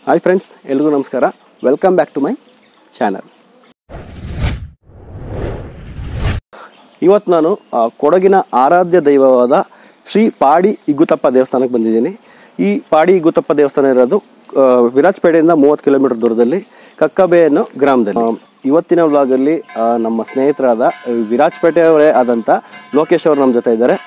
Hi friends ಎಲ್ರಿಗೂ ನಮಸ್ಕಾರ welcome back to my channel ಇವತ್ತು ನಾನು ಆ, ಕೊಡಗಿನ ಆರಾಧ್ಯ ದೈವವಾದ ಶ್ರೀ ಪಾಡಿ ಇಗ್ಗುತಪ್ಪ ದೇವಸ್ಥಾನಕ್ಕೆ ಬಂದಿದ್ದೀನಿ ಈ ಪಾಡಿ ಇಗ್ಗುತಪ್ಪ ದೇವಸ್ಥಾನ ಇರೋದು ಆ, ವಿರಾಜಪೇಟೆಯಿಂದ ಮೂವತ್ತು ಕಿಲೋಮೀಟರ್ ದೂರದಲ್ಲಿ ಕಕ್ಕಬೆ ಅನ್ನೋ ಗ್ರಾಮದಲ್ಲಿ ಆ, ಇವತ್ತಿನ ವ್ಲಾಗಲ್ಲಿ ಆ, ನಮ್ಮ ಸ್ನೇಹಿತರಾದ ಆ, ವಿರಾಜಪೇಟೆಯವರೇ ಆದಂಥ ಲೋಕೇಶ್ ಅವರು ನಮ್ಮ ಜೊತೆ ಇದ್ದಾರೆ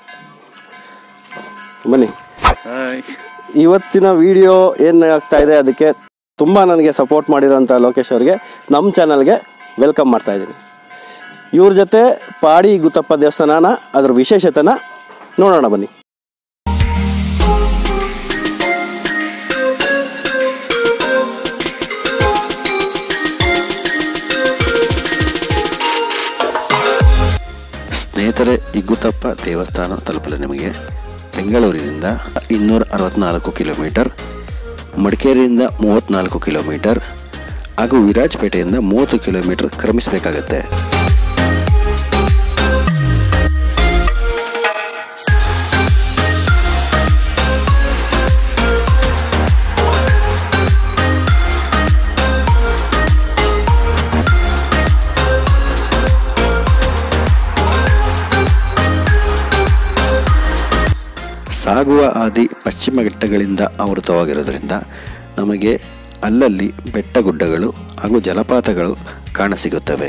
ಬನ್ನಿ ಇವತ್ತಿನ ವಿಡಿಯೋ ಏನು ಆಗ್ತಾ ಇದೆ ಅದಕ್ಕೆ ತುಂಬ ನನಗೆ ಸಪೋರ್ಟ್ ಮಾಡಿರೋಂಥ ಲೋಕೇಶ್ ಅವ್ರಿಗೆ ನಮ್ಮ ಚಾನಲ್ಗೆ ವೆಲ್ಕಮ್ ಮಾಡ್ತಾ ಇದ್ದೀನಿ ಇವ್ರ ಜೊತೆ ಪಾಡಿ ಗುತ್ತಪ್ಪ ದೇವಸ್ಥಾನನ ಅದ್ರ ವಿಶೇಷತೆನ ನೋಡೋಣ ಬನ್ನಿ ಸ್ನೇಹಿತರೆ ಇಗ್ಗುತಪ್ಪ ದೇವಸ್ಥಾನ ತಲುಪಲು ನಿಮಗೆ ಬೆಂಗಳೂರಿನಿಂದ ಇನ್ನೂರ ಅರವತ್ನಾಲ್ಕು ಕಿಲೋಮೀಟರ್ ಮಡಿಕೇರಿಯಿಂದ ಮೂವತ್ತ್ನಾಲ್ಕು ಕಿಲೋಮೀಟರ್ ಹಾಗೂ ವಿರಾಜಪೇಟೆಯಿಂದ ಮೂವತ್ತು ಕಿಲೋಮೀಟರ್ ಕ್ರಮಿಸಬೇಕಾಗತ್ತೆ ಸಾಗುವ ಹಾದಿ ಪಶ್ಚಿಮ ಘಟ್ಟಗಳಿಂದ ಆವೃತವಾಗಿರೋದ್ರಿಂದ ನಮಗೆ ಅಲ್ಲಲ್ಲಿ ಬೆಟ್ಟ ಗುಡ್ಡಗಳು ಹಾಗೂ ಜಲಪಾತಗಳು ಕಾಣಸಿಗುತ್ತವೆ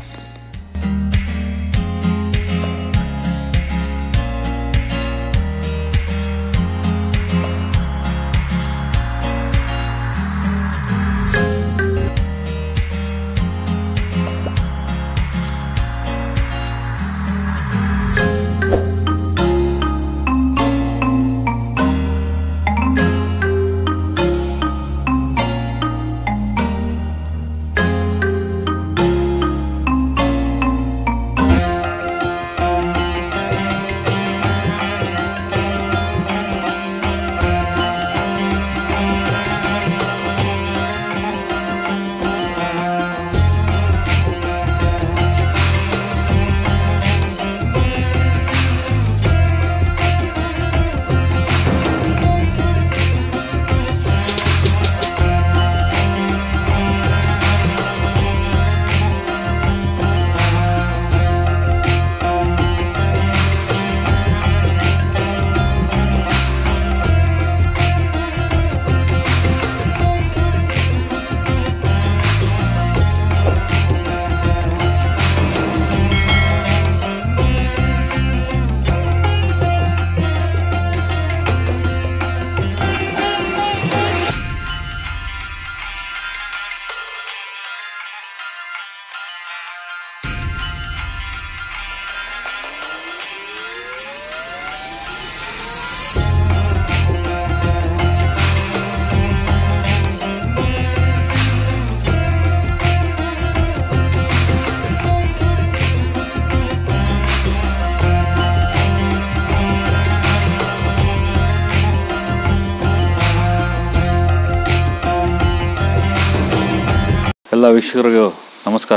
ಎಲ್ಲ ವೀಕ್ಷಕರಿಗೂ ನಮಸ್ಕಾರ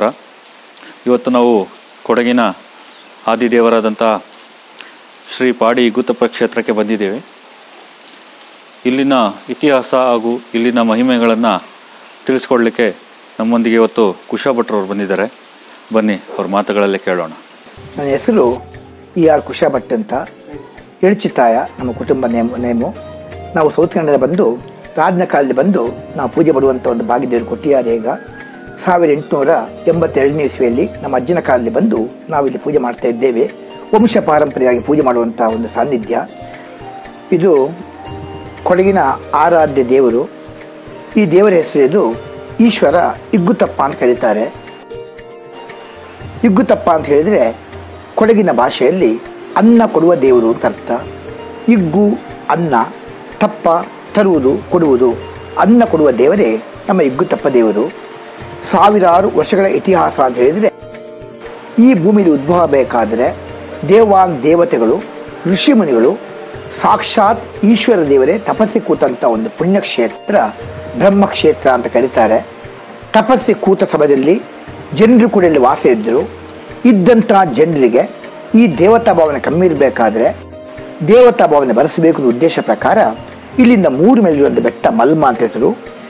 ಇವತ್ತು ನಾವು ಕೊಡಗಿನ ಆದಿದೇವರಾದಂಥ ಶ್ರೀ ಪಾಡಿ ಗುತ್ತಪ್ಪ ಕ್ಷೇತ್ರಕ್ಕೆ ಬಂದಿದ್ದೇವೆ ಇಲ್ಲಿನ ಇತಿಹಾಸ ಹಾಗೂ ಇಲ್ಲಿನ ಮಹಿಮೆಗಳನ್ನು ತಿಳಿಸ್ಕೊಡ್ಲಿಕ್ಕೆ ನಮ್ಮೊಂದಿಗೆ ಇವತ್ತು ಕುಶಾ ಭಟ್ರವ್ರು ಬಂದಿದ್ದಾರೆ ಬನ್ನಿ ಅವ್ರ ಮಾತುಗಳಲ್ಲೇ ಕೇಳೋಣ ನನ್ನ ಹೆಸರು ಇ ಆರ್ ಕುಶಾ ಭಟ್ ಅಂತ ಎಳ್ಚಿತಾಯ ನಮ್ಮ ಕುಟುಂಬ ನೇಮ್ ನೇಮು ನಾವು ಸೌತ್ ಕನ್ನಡ ಬಂದು ರಾಜನ ಕಾಲದಲ್ಲಿ ಬಂದು ನಾವು ಪೂಜೆ ಮಾಡುವಂಥ ಒಂದು ಭಾಗ್ಯದೇವರು ಕೊಟ್ಟಿದ್ದಾರೆ ಈಗ ಸಾವಿರದ ಎಂಟುನೂರ ಎಂಬತ್ತೆರಡನೇ ಇಸ್ವಿಯಲ್ಲಿ ನಮ್ಮ ಅಜ್ಜನ ಕಾಲದಲ್ಲಿ ಬಂದು ನಾವು ಇಲ್ಲಿ ಪೂಜೆ ಮಾಡ್ತಾ ಇದ್ದೇವೆ ವಂಶ ಪಾರಂಪರ್ಯವಾಗಿ ಪೂಜೆ ಮಾಡುವಂಥ ಒಂದು ಸಾನ್ನಿಧ್ಯ ಇದು ಕೊಡಗಿನ ಆರಾಧ್ಯ ದೇವರು ಈ ದೇವರ ಹೆಸರು ಈಶ್ವರ ಇಗ್ಗುತಪ್ಪ ಅಂತ ಕರೀತಾರೆ ಇಗ್ಗುತಪ್ಪ ಅಂತ ಹೇಳಿದ್ರೆ ಕೊಡಗಿನ ಭಾಷೆಯಲ್ಲಿ ಅನ್ನ ಕೊಡುವ ದೇವರು ಅಂತ ಅರ್ಥ ಇಗ್ಗು ಅನ್ನ ತಪ್ಪ ತರುವುದು ಕೊಡುವುದು ಅನ್ನ ಕೊಡುವ ದೇವರೇ ನಮ್ಮ ಇಗ್ಗುತಪ್ಪ ದೇವರು ಸಾವಿರಾರು ವರ್ಷಗಳ ಇತಿಹಾಸ ಅಂತ ಹೇಳಿದ್ರೆ ಈ ಭೂಮಿಯಲ್ಲಿ ಉದ್ಭವ ಬೇಕಾದರೆ ದೇವಾನ್ ದೇವತೆಗಳು ಋಷಿಮುನಿಗಳು ಸಾಕ್ಷಾತ್ ಈಶ್ವರ ದೇವರೇ ತಪಸ್ಸಿ ಕೂತಂತ ಒಂದು ಪುಣ್ಯಕ್ಷೇತ್ರ ಬ್ರಹ್ಮಕ್ಷೇತ್ರ ಅಂತ ಕರೀತಾರೆ ತಪಸ್ಸಿ ಕೂತ ಸಮಯದಲ್ಲಿ ಜನರು ಕೂಡ ಇಲ್ಲಿ ವಾಸ ಇದ್ದರು ಇದ್ದಂತಹ ಜನರಿಗೆ ಈ ದೇವತಾ ಭಾವನೆ ಕಮ್ಮಿ ಇರಬೇಕಾದ್ರೆ ದೇವತಾ ಭಾವನೆ ಬರೆಸಬೇಕು ಅನ್ನೋ ಉದ್ದೇಶ ಪ್ರಕಾರ ಇಲ್ಲಿಂದ ಮೂರು ಮೇಲೆ ಒಂದು ಬೆಟ್ಟ ಮಲ್ಮ ಅಂತ ಹೆಸರು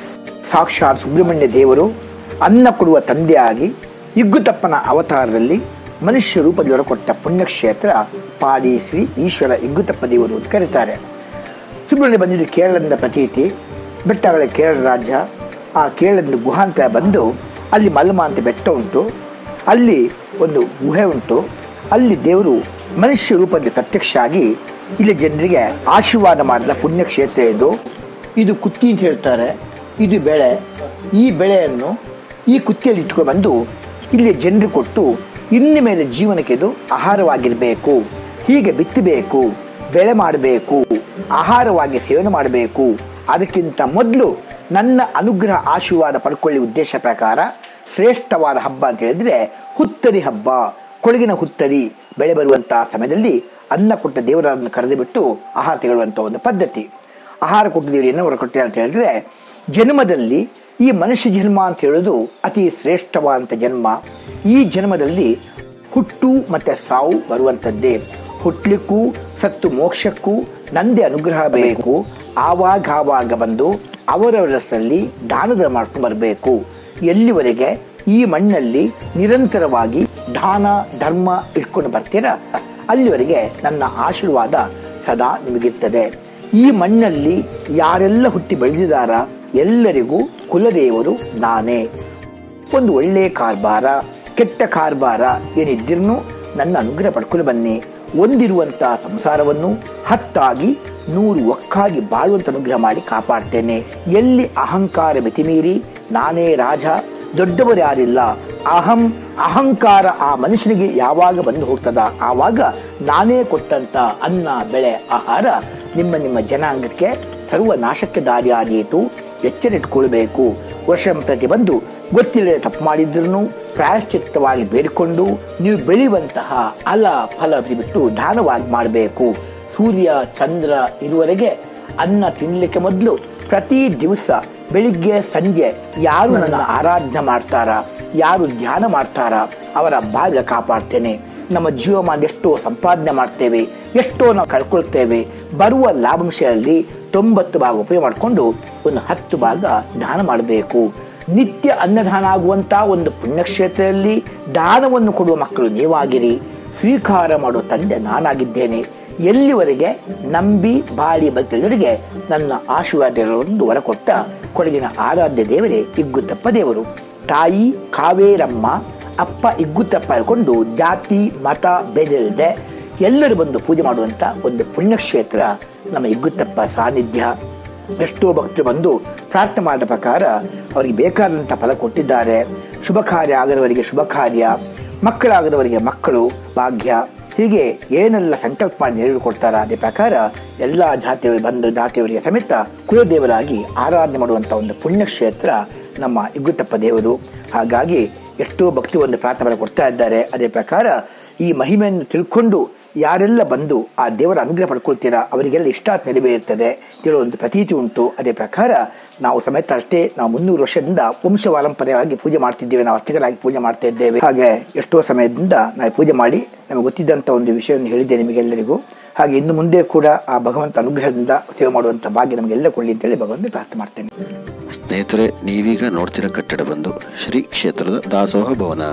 ಸಾಕ್ಷಾತ್ ಸುಬ್ರಹ್ಮಣ್ಯ ದೇವರು ಅನ್ನ ಕೊಡುವ ತಂದೆಯಾಗಿ ಇಗ್ಗುತಪ್ಪನ ಅವತಾರದಲ್ಲಿ ಮನುಷ್ಯ ರೂಪದಲ್ಲಿ ಹೊರಕೊಟ್ಟ ಪುಣ್ಯಕ್ಷೇತ್ರ ಪಾಡಿ ಶ್ರೀ ಈಶ್ವರ ಇಗ್ಗುತಪ್ಪ ದೇವರು ಅಂತ ಕರೀತಾರೆ ಸುಬ್ರಹ್ಮಣ್ಯ ಬಂದಿದ್ದು ಕೇರಳದಿಂದ ಪ್ರತೀತಿ ಬೆಟ್ಟಗಳ ಕೇರಳ ರಾಜ್ಯ ಆ ಕೇರಳದಿಂದ ಗುಹಾಂತರ ಬಂದು ಅಲ್ಲಿ ಮಲ್ಮ ಅಂತ ಬೆಟ್ಟ ಉಂಟು ಅಲ್ಲಿ ಒಂದು ಗುಹೆ ಉಂಟು ಅಲ್ಲಿ ದೇವರು ಮನುಷ್ಯ ರೂಪದಲ್ಲಿ ಪ್ರತ್ಯಕ್ಷ ಆಗಿ ಇಲ್ಲಿ ಜನರಿಗೆ ಆಶೀರ್ವಾದ ಮಾಡಿದ ಪುಣ್ಯಕ್ಷೇತ್ರ ಇದು ಇದು ಕುತ್ತಿ ಅಂತ ಹೇಳ್ತಾರೆ ಇದು ಬೆಳೆ ಈ ಬೆಳೆಯನ್ನು ಈ ಕುತ್ತಿಯಲ್ಲಿ ಇಟ್ಕೊಂಡು ಬಂದು ಇಲ್ಲಿ ಜನರು ಕೊಟ್ಟು ಇನ್ನು ಮೇಲೆ ಜೀವನಕ್ಕೆ ಇದು ಆಹಾರವಾಗಿರಬೇಕು ಹೀಗೆ ಬಿತ್ತಬೇಕು ಬೆಳೆ ಮಾಡಬೇಕು ಆಹಾರವಾಗಿ ಸೇವನೆ ಮಾಡಬೇಕು ಅದಕ್ಕಿಂತ ಮೊದಲು ನನ್ನ ಅನುಗ್ರಹ ಆಶೀರ್ವಾದ ಪಡ್ಕೊಳ್ಳಿ ಉದ್ದೇಶ ಪ್ರಕಾರ ಶ್ರೇಷ್ಠವಾದ ಹಬ್ಬ ಅಂತ ಹೇಳಿದ್ರೆ ಹುತ್ತರಿ ಹಬ್ಬ ಕೊಡಗಿನ ಹುತ್ತರಿ ಬೆಳೆ ಬರುವಂತಹ ಸಮಯದಲ್ಲಿ ಅನ್ನ ಕೊಟ್ಟ ದೇವರನ್ನು ಕರೆದು ಬಿಟ್ಟು ಆಹಾರ ತೆಗೊಳ್ಳುವಂಥ ಒಂದು ಪದ್ಧತಿ ಆಹಾರ ಕೊಟ್ಟ ದೇವರು ಏನೋ ಹೊರಕೊಟ್ಟೆ ಅಂತ ಹೇಳಿದ್ರೆ ಜನ್ಮದಲ್ಲಿ ಈ ಮನುಷ್ಯ ಜನ್ಮ ಅಂತ ಹೇಳೋದು ಅತಿ ಶ್ರೇಷ್ಠವಾದಂಥ ಜನ್ಮ ಈ ಜನ್ಮದಲ್ಲಿ ಹುಟ್ಟು ಮತ್ತೆ ಸಾವು ಬರುವಂಥದ್ದೇ ಹುಟ್ಲಿಕ್ಕೂ ಸತ್ತು ಮೋಕ್ಷಕ್ಕೂ ನಂದೇ ಅನುಗ್ರಹ ಬೇಕು ಆವಾಗ ಆವಾಗ ಬಂದು ಅವರವರಸಲ್ಲಿ ದಾನದ ಮಾಡ್ಕೊಂಡು ಬರಬೇಕು ಎಲ್ಲಿವರೆಗೆ ಈ ಮಣ್ಣಲ್ಲಿ ನಿರಂತರವಾಗಿ ದಾನ ಧರ್ಮ ಇಟ್ಕೊಂಡು ಬರ್ತೀರಾ ಅಲ್ಲಿವರೆಗೆ ನನ್ನ ಆಶೀರ್ವಾದ ಸದಾ ನಿಮಗಿರ್ತದೆ ಈ ಮಣ್ಣಲ್ಲಿ ಯಾರೆಲ್ಲ ಹುಟ್ಟಿ ಬೆಳೆದಿದಾರ ಎಲ್ಲರಿಗೂ ಕುಲದೇವರು ನಾನೇ ಒಂದು ಒಳ್ಳೆ ಕಾರ್ಬಾರ ಕೆಟ್ಟ ಕಾರ್ಬಾರ ಏನಿದ್ದಿರ್ನು ನನ್ನ ಅನುಗ್ರಹ ಪಡ್ಕೊಂಡು ಬನ್ನಿ ಒಂದಿರುವಂತ ಸಂಸಾರವನ್ನು ಹತ್ತಾಗಿ ನೂರು ಒಕ್ಕಾಗಿ ಬಾಳುವಂತ ಅನುಗ್ರಹ ಮಾಡಿ ಕಾಪಾಡ್ತೇನೆ ಎಲ್ಲಿ ಅಹಂಕಾರ ಮಿತಿಮೀರಿ ನಾನೇ ರಾಜ ದೊಡ್ಡವರು ಯಾರಿಲ್ಲ ಅಹಂ ಅಹಂಕಾರ ಆ ಮನುಷ್ಯನಿಗೆ ಯಾವಾಗ ಬಂದು ಹೋಗ್ತದ ಆವಾಗ ನಾನೇ ಕೊಟ್ಟಂತ ಅನ್ನ ಬೆಳೆ ಆಹಾರ ನಿಮ್ಮ ನಿಮ್ಮ ಜನಾಂಗಕ್ಕೆ ಸರ್ವ ನಾಶಕ್ಕೆ ದಾರಿಯಾದೀತು ಎಚ್ಚರ ಇಟ್ಕೊಳ್ಬೇಕು ವರ್ಷ ಪ್ರತಿ ಬಂದು ಗೊತ್ತಿಲ್ಲದೆ ತಪ್ಪು ಮಾಡಿದ್ರು ಪ್ರಾಯಶ್ಚಿತ್ತವಾಗಿ ಬೇಡಿಕೊಂಡು ನೀವು ಬೆಳೆಯುವಂತಹ ಅಲ ಫಲ ಬಿಟ್ಟು ದಾನವಾಗಿ ಮಾಡಬೇಕು ಸೂರ್ಯ ಚಂದ್ರ ಇರುವವರೆಗೆ ಅನ್ನ ತಿನ್ನಲಿಕ್ಕೆ ಮೊದಲು ಪ್ರತಿ ದಿವಸ ಬೆಳಿಗ್ಗೆ ಸಂಜೆ ಯಾರು ನನ್ನ ಆರಾಧನೆ ಮಾಡ್ತಾರ ಯಾರು ಧ್ಯಾನ ಮಾಡ್ತಾರ ಅವರ ಬಾಳ್ಯ ಕಾಪಾಡ್ತೇನೆ ನಮ್ಮ ಜೀವಮಾನ ಎಷ್ಟೋ ಸಂಪಾದನೆ ಮಾಡ್ತೇವೆ ಎಷ್ಟೋ ನಾವು ಕಳ್ಕೊಳ್ತೇವೆ ಬರುವ ಲಾಭಾಂಶದಲ್ಲಿ ತೊಂಬತ್ತು ಭಾಗ ಉಪಯೋಗ ಮಾಡಿಕೊಂಡು ಒಂದು ಹತ್ತು ಭಾಗ ದಾನ ಮಾಡಬೇಕು ನಿತ್ಯ ಅನ್ನದಾನ ಆಗುವಂತ ಒಂದು ಪುಣ್ಯಕ್ಷೇತ್ರದಲ್ಲಿ ದಾನವನ್ನು ಕೊಡುವ ಮಕ್ಕಳು ನೀವಾಗಿರಿ ಸ್ವೀಕಾರ ಮಾಡುವ ತಂದೆ ನಾನಾಗಿದ್ದೇನೆ ಎಲ್ಲಿವರೆಗೆ ನಂಬಿ ಬಾಳಿ ಬದುಕಿದವರಿಗೆ ನನ್ನ ಆಶೀರ್ವಾದಗಳನ್ನು ಹೊರಕೊಟ್ಟ ಕೊಡಗಿನ ಆರಾಧ್ಯ ದೇವರೇ ಇಗ್ಗುತ್ತಪ್ಪ ದೇವರು ತಾಯಿ ಕಾವೇರಮ್ಮ ಅಪ್ಪ ಇಗ್ಗುತ್ತಪ್ಪ ಹೇಳ್ಕೊಂಡು ಜಾತಿ ಮತ ಬೇದಿಲ್ಲದೆ ಎಲ್ಲರೂ ಬಂದು ಪೂಜೆ ಮಾಡುವಂತ ಒಂದು ಪುಣ್ಯಕ್ಷೇತ್ರ ನಮ್ಮ ಇಗ್ಗುತ್ತಪ್ಪ ಸಾನ್ನಿಧ್ಯ ಎಷ್ಟೋ ಭಕ್ತರು ಬಂದು ಪ್ರಾರ್ಥನೆ ಮಾಡಿದ ಪ್ರಕಾರ ಅವರಿಗೆ ಬೇಕಾದಂಥ ಫಲ ಕೊಟ್ಟಿದ್ದಾರೆ ಶುಭ ಕಾರ್ಯ ಆಗದವರಿಗೆ ಶುಭ ಕಾರ್ಯ ಮಕ್ಕಳಾಗದವರಿಗೆ ಮಕ್ಕಳು ಭಾಗ್ಯ ಹೀಗೆ ಏನೆಲ್ಲ ಸಂಕಲ್ಪ ಮಾಡಿ ನೆರವು ಕೊಡ್ತಾರ ಅದೇ ಪ್ರಕಾರ ಎಲ್ಲ ಜಾತಿಯವರು ಬಂದು ಜಾತಿಯವರಿಗೆ ಸಮೇತ ಕುಲದೇವರಾಗಿ ಆರಾಧನೆ ಮಾಡುವಂಥ ಒಂದು ಪುಣ್ಯಕ್ಷೇತ್ರ ನಮ್ಮ ಇಗ್ಗುತ್ತಪ್ಪ ದೇವರು ಹಾಗಾಗಿ ಎಷ್ಟೋ ಭಕ್ತಿ ಒಂದು ಪ್ರಾರ್ಥನೆ ಕೊಡ್ತಾ ಇದ್ದಾರೆ ಅದೇ ಪ್ರಕಾರ ಈ ಮಹಿಮೆಯನ್ನು ತಿಳ್ಕೊಂಡು ಯಾರೆಲ್ಲ ಬಂದು ಆ ದೇವರ ಅನುಗ್ರಹ ಪಡ್ಕೊಳ್ತೀರಾ ಅವರಿಗೆಲ್ಲ ಇಷ್ಟಾತ್ ನೆರವೇರುತ್ತದೆ ತಿಳುವ ಒಂದು ಪ್ರತೀತಿ ಉಂಟು ಅದೇ ಪ್ರಕಾರ ನಾವು ಸಮೇತ ಅಷ್ಟೇ ನಾವು ಮುನ್ನೂರು ವರ್ಷದಿಂದ ವಂಶವಾರಂಪರ್ಯವಾಗಿ ಪೂಜೆ ಮಾಡ್ತಿದ್ದೇವೆ ನಾವು ಅರ್ಚಕರಾಗಿ ಪೂಜೆ ಮಾಡ್ತಾ ಇದ್ದೇವೆ ಹಾಗೆ ಎಷ್ಟೋ ಸಮಯದಿಂದ ನಾವು ಪೂಜೆ ಮಾಡಿ ನಮಗೆ ಗೊತ್ತಿದ್ದಂಥ ಒಂದು ವಿಷಯವನ್ನು ಹೇಳಿದ್ದೆ ನಿಮಗೆಲ್ಲರಿಗೂ ಹಾಗೆ ಇನ್ನು ಮುಂದೆ ಕೂಡ ಆ ಭಗವಂತ ಅನುಗ್ರಹದಿಂದ ಸೇವೆ ಮಾಡುವಂಥ ಭಾಗ್ಯ ನಮಗೆಲ್ಲ ಕೊಡಲಿ ಅಂತೇಳಿ ಭಗವಂತ ಪ್ರಾರ್ಥನೆ ಮಾಡ್ತೇನೆ ಸ್ನೇಹಿತರೆ ನೀವೀಗ ನೋಡ್ತಿರೋ ಕಟ್ಟಡ ಬಂದು ಶ್ರೀ ಕ್ಷೇತ್ರದ ದಾಸೋಹ ಭವನ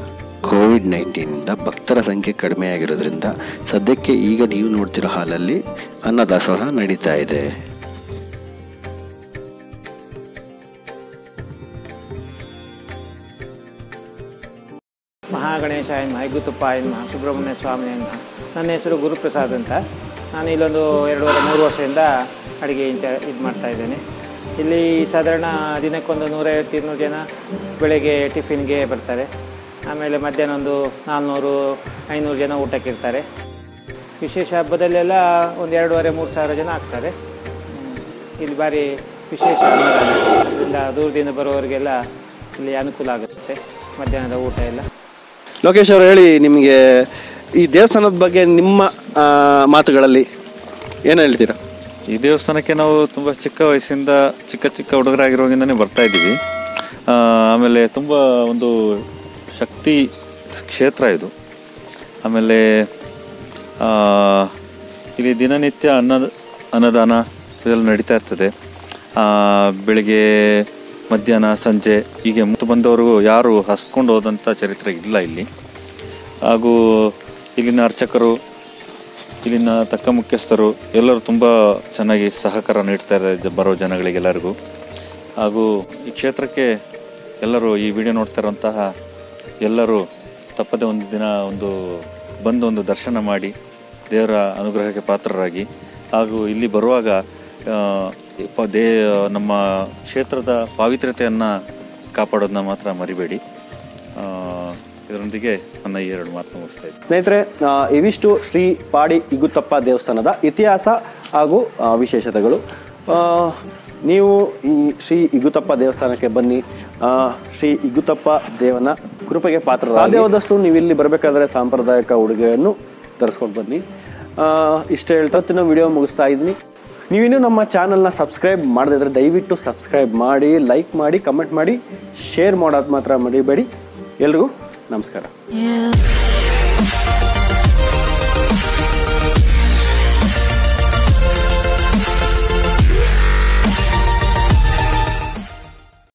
ಕೋವಿಡ್ ನೈನ್ಟೀನಿಂದ ಭಕ್ತರ ಸಂಖ್ಯೆ ಕಡಿಮೆಯಾಗಿರೋದ್ರಿಂದ ಸದ್ಯಕ್ಕೆ ಈಗ ನೀವು ನೋಡ್ತಿರೋ ಹಾಲಲ್ಲಿ ಅನ್ನ ದಾಸೋಹ ನಡೀತಾ ಇದೆ ಮಹಾಗಣೇಶಾಯ ನಮಃ ಐಗುತ್ತಪ್ಪಾಯ ನಮಃ ಸುಬ್ರಹ್ಮಣ್ಯ ಸ್ವಾಮಿ ನಮಃ ನನ್ನ ಹೆಸರು ಗುರುಪ್ರಸಾದ್ ಅಂತ ನಾನು ಇಲ್ಲೊಂದು ಎರಡೂವರೆ ಮೂರು ವರ್ಷದಿಂದ ಅಡುಗೆ ಇಂಚ ಇದು ಮಾಡ್ತಾ ಇದ್ದೇನೆ ಇಲ್ಲಿ ಸಾಧಾರಣ ದಿನಕ್ಕೊಂದು ನೂರೈವತ್ತು ಇನ್ನೂರು ಜನ ಬೆಳಗ್ಗೆ ಟಿಫಿನ್ಗೆ ಬರ್ತಾರೆ ಆಮೇಲೆ ಮಧ್ಯಾಹ್ನ ಒಂದು ನಾಲ್ನೂರು ಐನೂರು ಜನ ಊಟಕ್ಕೆ ಇರ್ತಾರೆ ವಿಶೇಷ ಹಬ್ಬದಲ್ಲೆಲ್ಲ ಒಂದು ಎರಡೂವರೆ ಮೂರು ಸಾವಿರ ಜನ ಆಗ್ತಾರೆ ಹ್ಮ್. ಇಲ್ಲಿ ಭಾರಿ ವಿಶೇಷ ಅನ್ನದಾನ ಅದರಿಂದ ದೂರದಿಂದ ಬರುವವರಿಗೆಲ್ಲ ಇಲ್ಲಿ ಅನುಕೂಲ ಆಗುತ್ತೆ ಮಧ್ಯಾಹ್ನದ ಊಟ ಎಲ್ಲ ಲೋಕೇಶ್ ಅವರು ಹೇಳಿ ನಿಮಗೆ ಈ ದೇವಸ್ಥಾನದ ಬಗ್ಗೆ ನಿಮ್ಮ ಆ, ಮಾತುಗಳಲ್ಲಿ ಏನು ಹೇಳ್ತೀರಾ ಈ ದೇವಸ್ಥಾನಕ್ಕೆ ನಾವು ತುಂಬ ಚಿಕ್ಕ ವಯಸ್ಸಿಂದ ಚಿಕ್ಕ ಚಿಕ್ಕ ಹುಡುಗರಾಗಿರುವಾಗಿಂದನೇ ಬರ್ತಾ ಇದ್ದೀವಿ ಆ, ಆಮೇಲೆ ತುಂಬ ಒಂದು ಶಕ್ತಿ ಕ್ಷೇತ್ರ ಇದು ಆಮೇಲೆ ಆ, ಇಲ್ಲಿ ದಿನನಿತ್ಯ ಅನ್ನ ಅನ್ನದಾನ ಇದೆಲ್ಲ ನಡೀತಾ ಇರ್ತದೆ ಆ, ಬೆಳಿಗ್ಗೆ ಮಧ್ಯಾಹ್ನ ಸಂಜೆ ಹೀಗೆ ಮುತ್ತು ಬಂದವರೆಗೂ ಯಾರು ಹಸ್ಕೊಂಡು ಹೋದಂಥ ಚರಿತ್ರೆ ಇಲ್ಲ ಇಲ್ಲಿ ಹಾಗೂ ಇಲ್ಲಿನ ಅರ್ಚಕರು ಇಲ್ಲಿನ ತಕ್ಕ ಮುಖ್ಯಸ್ಥರು ಎಲ್ಲರೂ ತುಂಬ ಚೆನ್ನಾಗಿ ಸಹಕಾರ ನೀಡ್ತಾ ಇದ್ದಾರೆ ಜ- ಬರೋ ಜನಗಳಿಗೆಲ್ಲರಿಗೂ ಹಾಗೂ ಈ ಕ್ಷೇತ್ರಕ್ಕೆ ಎಲ್ಲರೂ ಈ ವಿಡಿಯೋ ನೋಡ್ತಾ ಇರುವಂತಹ ಎಲ್ಲರೂ ತಪ್ಪದೆ ಒಂದು ದಿನ ಒಂದು ಬಂದು ಒಂದು ದರ್ಶನ ಮಾಡಿ ದೇವರ ಅನುಗ್ರಹಕ್ಕೆ ಪಾತ್ರರಾಗಿ ಹಾಗೂ ಇಲ್ಲಿ ಬರುವಾಗ ಆ, ಈ ಪ- ದೇ ನಮ್ಮ ಕ್ಷೇತ್ರದ ಪಾವಿತ್ರ್ಯತೆಯನ್ನು ಕಾಪಾಡೋದನ್ನ ಮಾತ್ರ ಮರಿಬೇಡಿ ಆ, ಇದರೊಂದಿಗೆ ನನ್ನ ಈ ಎರಡು ಮಾತು ಮುಗಿಸ್ತಾ ಇದ್ದೀನಿ ಸ್ನೇಹಿತರೆ ಆ, ಇವಿಷ್ಟು ಶ್ರೀ ಪಾಡಿ ಇಗುತ್ತಪ್ಪ ದೇವಸ್ಥಾನದ ಇತಿಹಾಸ ಹಾಗೂ ಆ, ವಿಶೇಷತೆಗಳು ಆ, ನೀವು ಈ ಶ್ರೀ ಇಗುತ್ತಪ್ಪ ದೇವಸ್ಥಾನಕ್ಕೆ ಬನ್ನಿ ಆ, ಶ್ರೀ ಇಗುತ್ತಪ್ಪ ದೇವನ ಕೃಪೆಗೆ ಪಾತ್ರ ಸಾಧ್ಯವಾದಷ್ಟು ನೀವು ಇಲ್ಲಿ ಬರಬೇಕಾದ್ರೆ ಸಾಂಪ್ರದಾಯಿಕ ಉಡುಗೆಯನ್ನು ಧರಿಸ್ಕೊಂಡು ಬನ್ನಿ ಆ, ಇಷ್ಟ ಹೇಳ್ತಾ ಹೊತ್ತಿನ ವಿಡಿಯೋ ಮುಗಿಸ್ತಾ ಇದ್ದೀನಿ ನೀವಿನ್ನೂ ನಮ್ಮ ಚಾನಲ್ನ ಸಬ್ಸ್ಕ್ರೈಬ್ ಮಾಡದಿದ್ರೆ ದಯವಿಟ್ಟು ಸಬ್ಸ್ಕ್ರೈಬ್ ಮಾಡಿ ಲೈಕ್ ಮಾಡಿ ಕಮೆಂಟ್ ಮಾಡಿ ಶೇರ್ ಮಾಡೋದು ಮಾತ್ರ ಮರಿಬೇಡಿ ಎಲ್ರಿಗೂ ನಮಸ್ಕಾರ Yeah.